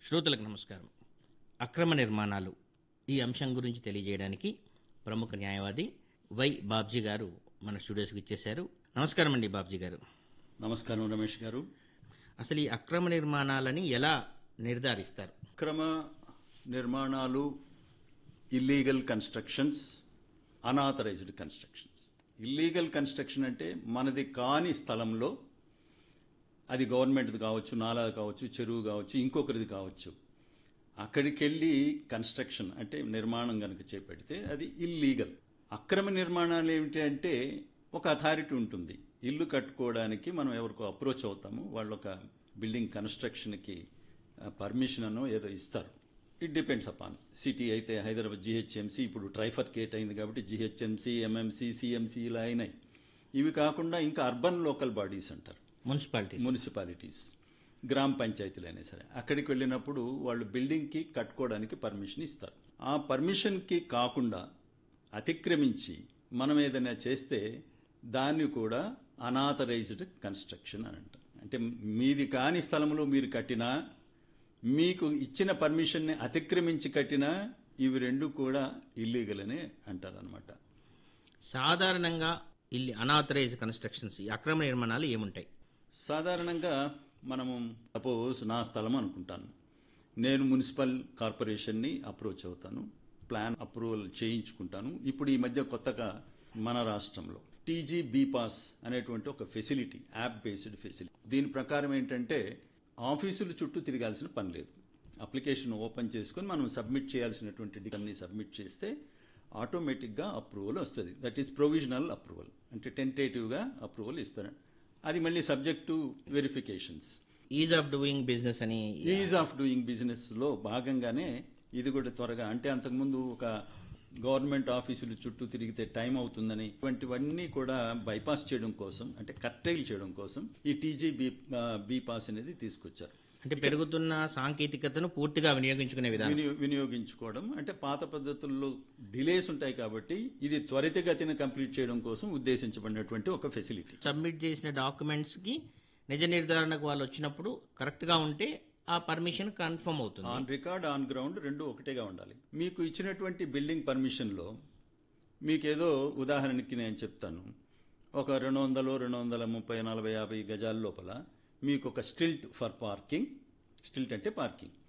శ్రోతలకు నమస్కారం అక్రమ నిర్మాణాలు ఈ అంశం గురించి తెలియజేయడానికి ప్రముఖ న్యాయవాది వై బాబ్జీ గారు మన స్టూడియోస్కి ఇచ్చేశారు నమస్కారం అండి బాబ్జీ గారు నమస్కారం రమేష్ గారు అసలు ఈ అక్రమ నిర్మాణాలని ఎలా నిర్ధారిస్తారు అక్రమ నిర్మాణాలు illegal constructions unauthorised constructions illegal construction అంటే మనది కాని స్థలంలో అది గవర్నమెంట్ది కావచ్చు నాలా కావచ్చు చెరువు కావచ్చు ఇంకొకరిది కావచ్చు అక్కడికి వెళ్ళి కన్స్ట్రక్షన్ అంటే నిర్మాణం కనుక చేపడితే అది ఇల్లీగల్ అక్రమ నిర్మాణాలు ఏమిటి అంటే ఒక అథారిటీ ఉంటుంది ఇల్లు కట్టుకోవడానికి మనం ఎవరికో అప్రోచ్ అవుతాము వాళ్ళు ఒక బిల్డింగ్ కన్స్ట్రక్షన్కి పర్మిషన్ అనో ఏదో ఇస్తారు ఇట్ డిపెండ్స్ అపాన్ సిటీ అయితే హైదరాబాద్ జిహెచ్ఎంసీ ఇప్పుడు ట్రైఫర్కేట్ అయింది కాబట్టి జిహెచ్ఎంసీ ఎంఎంసీ సిఎంసీ ఇలా అయినాయి ఇవి కాకుండా ఇంకా అర్బన్ లోకల్ బాడీస్ అంటారు మున్సిపాలిటీ మున్సిపాలిటీస్ గ్రామ పంచాయతీలు అయినా సరే అక్కడికి వెళ్ళినప్పుడు వాళ్ళు బిల్డింగ్కి కట్టుకోవడానికి పర్మిషన్ ఇస్తారు ఆ పర్మిషన్కి కాకుండా అతిక్రమించి మనం ఏదైనా చేస్తే దాన్ని కూడా అనాథరైజ్డ్ కన్స్ట్రక్షన్ అని అంటారు అంటే మీది కాని స్థలంలో మీరు కట్టినా మీకు ఇచ్చిన పర్మిషన్ని అతిక్రమించి కట్టినా ఇవి రెండు కూడా ఇల్లీగల్ అని అంటారు అనమాట సాధారణంగా ఇల్లు అనాథరైజ్ కన్స్ట్రక్షన్స్ ఈ అక్రమ నిర్మాణాలు ఏముంటాయి సాధారణంగా మనము సపోజ్ నా స్థలం అనుకుంటాను నేను మున్సిపల్ కార్పొరేషన్ని అప్రోచ్ అవుతాను ప్లాన్ అప్రూవల్ చేయించుకుంటాను ఇప్పుడు ఈ మధ్య కొత్తగా మన రాష్ట్రంలో టీజీ బీపాస్ అనేటువంటి ఒక ఫెసిలిటీ యాప్ బేస్డ్ ఫెసిలిటీ దీని ప్రకారం ఏంటంటే ఆఫీసుల చుట్టూ తిరగాల్సిన పని లేదు అప్లికేషన్ ఓపెన్ చేసుకొని మనం సబ్మిట్ చేయాల్సినటువంటి అన్ని సబ్మిట్ చేస్తే ఆటోమేటిక్గా అప్రూవల్ వస్తుంది దట్ ఈస్ ప్రొవిజనల్ అప్రూవల్ అంటే టెంటేటివ్గా అప్రూవల్ ఇస్తారు అది మళ్ళీ subject to verifications ease of doing business అని ఈజ్ ఆఫ్ డూయింగ్ బిజినెస్లో భాగంగానే ఇది కూడా త్వరగా అంటే అంతకుముందు ఒక గవర్నమెంట్ ఆఫీసులు చుట్టూ తిరిగితే టైం అవుతుందని ఇటువంటివన్నీ కూడా బైపాస్ చేయడం కోసం అంటే కట్టైల్ చేయడం కోసం ఈ టీజీ బీ బీ పాస్ అనేది తీసుకొచ్చారు అంటే పెరుగుతున్న సాంకేతికతను పూర్తిగా వినియోగించుకునే విధానం వినియో- వినియోగించుకోవడం అంటే పాత పద్ధతుల్లో డిలేస్ ఉంటాయి కాబట్టి ఇది త్వరితగతిన కంప్లీట్ చేయడం కోసం ఉద్దేశించబడినటువంటి ఒక ఫెసిలిటీ సబ్మిట్ చేసిన డాక్యుమెంట్స్ కి నిజ నిర్ధారణకు వాళ్ళు వచ్చినప్పుడు కరెక్ట్ గా ఉంటే ఆ పర్మిషన్ కన్ఫర్మ్ అవుతుంది ఆన్ రికార్డ్ ఆన్ గ్రౌండ్ రెండు ఒకటేగా ఉండాలి మీకు ఇచ్చినటువంటి బిల్డింగ్ పర్మిషన్లో మీకేదో ఉదాహరణకి నేను చెప్తాను ఒక రెండు వందలు రెండు వందల ముప్పై నలభై యాభై గజాల లోపల మీకు ఒక స్టిల్ట్ ఫర్ పార్కింగ్ స్టిల్ట్ అంటే పార్కింగ్